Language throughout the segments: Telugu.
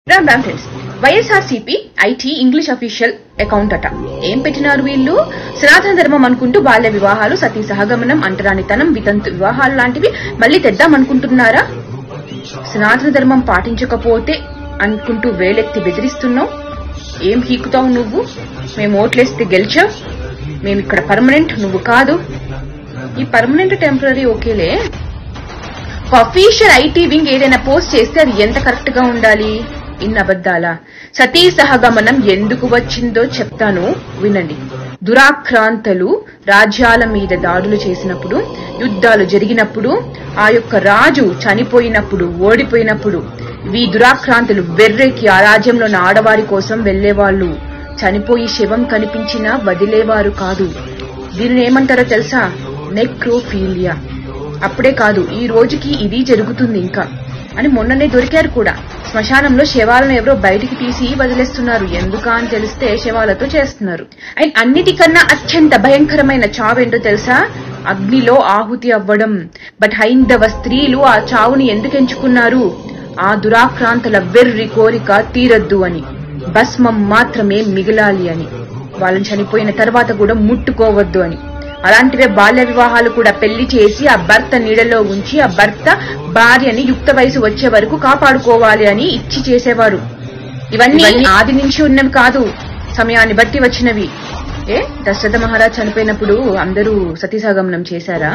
Ram Ram friends YSRCP IT English official account అట ఏం పెట్టినారు వీళ్ళు సనాతన ధర్మం అనుకుంటూ బాల్య వివాహాలు సతీ సహగమనం అంటరానితనం వితంతు వివాహాలు లాంటివి మళ్ళీ తెద్దాం అనుకుంటున్నారా సనాతన ధర్మం పాటించకపోతే అనుకుంటూ వేలెత్తి బెదిరిస్తున్నావు ఏం హీకుతావు నువ్వు మేము ఓట్లేస్తే గెలిచావు మేము ఇక్కడ పర్మనెంట్ నువ్వు కాదు ఈ పర్మనెంట్ టెంపరీ ఓకేలే ఒక అఫీషియల్ ఐటీ వింగ్ ఏదైనా పోస్ట్ చేస్తే అది ఎంత కరెక్ట్ గా ఉండాలి ఇన్ని అబద్దాలా సతీ సహగమనం ఎందుకు వచ్చిందో చెప్తాను వినండి దురాక్రాంతలు రాజ్యాల మీద దాడులు చేసినప్పుడు యుద్ధాలు జరిగినప్పుడు ఆ యొక్క రాజు చనిపోయినప్పుడు ఓడిపోయినప్పుడు ఈ దురాక్రాంతులు వెర్రెకి ఆ రాజ్యంలోని ఆడవారి కోసం వెళ్లేవాళ్ళు చనిపోయి శవం కనిపించినా వదిలేవారు కాదు దీనిని ఏమంటారో తెలుసా నెక్రోఫీలియా అప్పుడే కాదు ఈ రోజుకి ఇది జరుగుతుంది ఇంకా అని మొన్ననే దొరికారు కూడా శ్మశానంలో శవాలను ఎవరో బయటికి తీసి వదిలేస్తున్నారు ఎందుకా అని తెలిస్తే శవాలతో చేస్తున్నారు అండ్ అన్నిటికన్నా అత్యంత భయంకరమైన చావేంటో తెలుసా అగ్నిలో ఆహుతి అవ్వడం బట్ హైందవ స్త్రీలు ఆ చావుని ఎందుకు ఎంచుకున్నారు ఆ దురాక్రాంతల వెర్రి కోరిక తీరద్దు అని భస్మం మాత్రమే మిగిలాలి అని వాళ్ళని చనిపోయిన తర్వాత కూడా ముట్టుకోవద్దు అని అలాంటివే బాల్య వివాహాలు కూడా పెళ్లి చేసి ఆ భర్త నీడలో ఉంచి ఆ భర్త భార్యని యుక్త వయసు వచ్చే వరకు కాపాడుకోవాలి అని ఇచ్చి చేసేవారు ఇవన్నీ ఆది నుంచి ఉన్నవి కాదు సమయాన్ని బట్టి వచ్చినవి ఏ దశరథ మహారాజ్ చనిపోయినప్పుడు అందరూ సతీసాగమనం చేశారా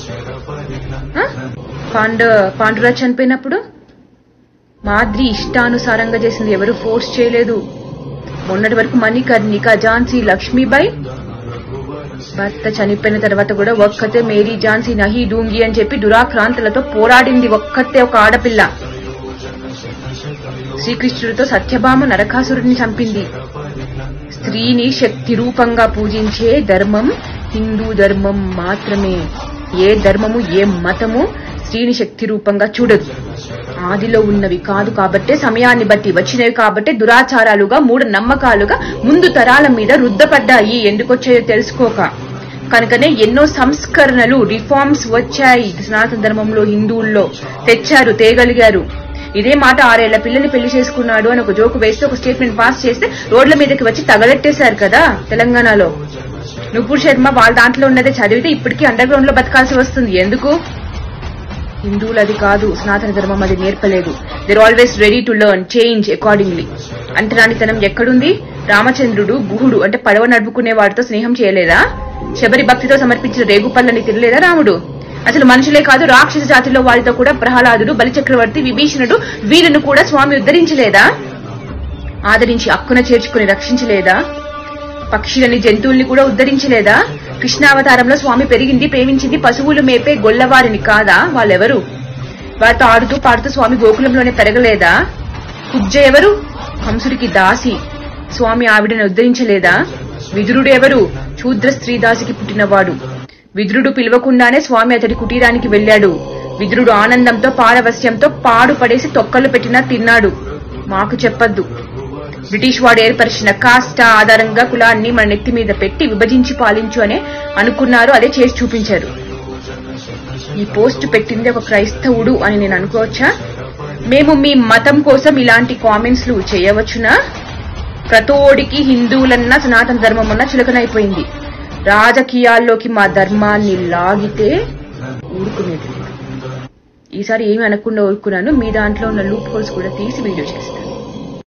ఆ? పాండ పాండురాజ్ చనిపోయినప్పుడు మాద్రి ఇష్టానుసారంగా చేసింది ఎవరు ఫోర్స్ చేయలేదు మొన్నటి వరకు మణికర్ణిక ఝాన్సీ లక్ష్మీబాయి భర్త చనిపోయిన తర్వాత కూడా ఒక్కతే మేరీ ఝాన్సీ నహి డూంగి అని చెప్పి దురాక్రాంతులతో పోరాడింది ఒక్కతే ఒక ఆడపిల్ల శ్రీకృష్ణుడితో సత్యభామ నరకాసురుడిని చంపింది స్త్రీని శక్తి రూపంగా పూజించే ధర్మం హిందూ ధర్మం మాత్రమే ఏ ధర్మము ఏ మతము స్త్రీని శక్తి రూపంగా చూడదు ఆదిలో ఉన్నవి కాదు కాబట్టే సమయాన్ని బట్టి వచ్చినవి కాబట్టే దురాచారాలుగా మూఢ నమ్మకాలుగా ముందు తరాల మీద రుద్దపడ్డాయి ఎందుకొచ్చాయో తెలుసుకోక కనుకనే ఎన్నో సంస్కరణలు రిఫార్మ్స్ వచ్చాయి సనాతన ధర్మంలో హిందువుల్లో తెచ్చారు తేగలిగారు ఇదే మాట ఆరేళ్ల పిల్లని పెళ్లి చేసుకున్నాడు అని ఒక జోకు వేస్తే ఒక స్టేట్మెంట్ పాస్ చేస్తే రోడ్ల మీదకి వచ్చి తగలెట్టేశారు కదా తెలంగాణలో నుపూర్ శర్మ వాళ్ళ దాంట్లో ఉన్నదే చదివితే ఇప్పటికీ అండర్ గ్రౌండ్ లో బతకాల్సి వస్తుంది ఎందుకు హిందువులు అది కాదు సనాతన ధర్మం అది నేర్పలేదు they're always ready to learn change accordingly అంటరానితనం ఎక్కడుంది రామచంద్రుడు గుహుడు అంటే పడవ నడుపుకునే వాడితో స్నేహం చేయలేదా శబరి భక్తితో సమర్పించిన రేగుపల్లని తినలేదా రాముడు అసలు మనుషులే కాదు రాక్షస జాతిలో వారితో కూడా ప్రహ్లాదుడు బలిచక్రవర్తి విభీషణుడు వీరును కూడా స్వామి ఉద్ధరించలేదా ఆదరించి అక్కున చేర్చుకుని రక్షించలేదా పక్షులని జంతువుల్ని కూడా ఉద్ధరించలేదా కృష్ణావతారంలో స్వామి పెరిగింది ప్రేమించింది పశువులు మేపే గొల్లవారిని కాదా వాళ్ళెవరు వారితో ఆడుతూ పాడుతూ స్వామి గోకులంలోనే పెరగలేదా కుబ్జ ఎవరు హంసుడికి దాసి స్వామి ఆవిడని ఉద్ధరించలేదా విదురుడు ఎవరు శూద్ర స్త్రీ దాసికి పుట్టినవాడు విదురుడు పిలవకుండానే స్వామి అతడి కుటీరానికి వెళ్ళాడు విదురుడు ఆనందంతో పారవస్యంతో పాడు పడేసి తొక్కలు పెట్టినా తిన్నాడు మాకు చెప్పద్దు బ్రిటిష్ వాడు ఏర్పరిచిన కాస్ట్ ఆధారంగా కులాన్ని మన నెత్తి మీద పెట్టి విభజించి పాలించు అనే అనుకున్నారు అదే చేసి చూపించారు ఈ పోస్ట్ పెట్టింది ఒక క్రైస్తవుడు అని నేను అనుకోవచ్చా మేము మీ మతం కోసం ఇలాంటి కామెంట్స్లు చేయవచ్చునా ప్రతోడికి హిందువులన్నా సనాతన ధర్మం అన్నా చులకనైపోయింది రాజకీయాల్లోకి మా ధర్మాన్ని లాగితే ఊరుకునేది ఈసారి ఏమి అనకుండా ఊరుకున్నాను మీ దాంట్లో ఉన్న లూప్ హోల్స్ కూడా తీసి వీడియో చేస్తాను